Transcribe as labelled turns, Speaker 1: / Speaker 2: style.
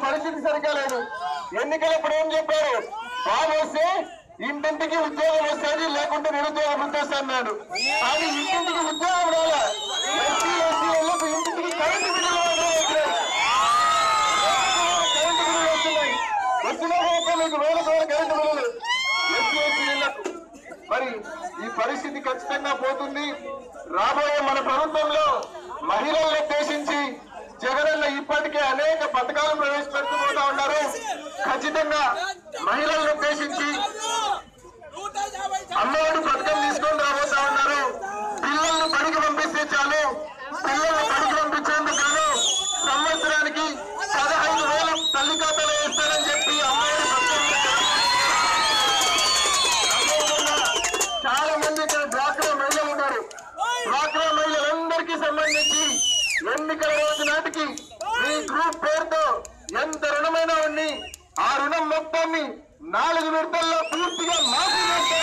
Speaker 1: పరిస్థితి సరిగా లేదు ఎన్నికలప్పుడు ఏం చెప్పారు బాబు వస్తే ఇంటింటికి ఉద్యోగం వస్తుంది లేకుంటే నిరుద్యోగం వస్తుంది అన్నాడు కానీ ఇంటింటికి ఉద్యోగం రాలే ఎస్సీ ఎస్సీలకు ఇంటింటికి కరెంటు బిల్లులు మాత్రం వచ్చినాయి. కరెంటు బిల్లులు వస్తున్నాయి వచ్చినా కూడా మీకు వేల వేల కరెంటు బిల్లులు ఎస్సీ ఎస్సీలకు మరి ఈ పరిస్థితి ఖచ్చితంగా పోతుంది రాబోయే మన ప్రభుత్వంలో మహిళలను ఉద్దేశించి జగనన్న ఇప్పటికే అనేక పథకాలు ప్రవేశపెడుతూ పోతా ఉన్నారు ఖచ్చితంగా మహిళలను ఉద్దేశించి అమ్మఒడి పథకం తీసుకొని రాబోతా ఉన్నారు పిల్లల్ని బడికి పంపిస్తే చాలు పిల్లల్ని బడికి పంపించేందుకు గాను సంవత్సరానికి పదహైదు వేలు తల్లి ఖాతాలో వేస్తారని చెప్పి అమ్మఒడి పథకం అదేవిధంగా చాలా మంది ఇక్కడ డ్వాక్రా మహిళలు ఉన్నారు డ్వాక్రా మహిళలందరికీ సంబంధించి ఎన్నికల రోజు నాటికి మీ గ్రూప్ పేరుతో ఎంత రుణమైనా ఉండి ఆ రుణం మొత్తాన్ని నాలుగు విడతల్లో పూర్తిగా మాఫీ చేస్తామని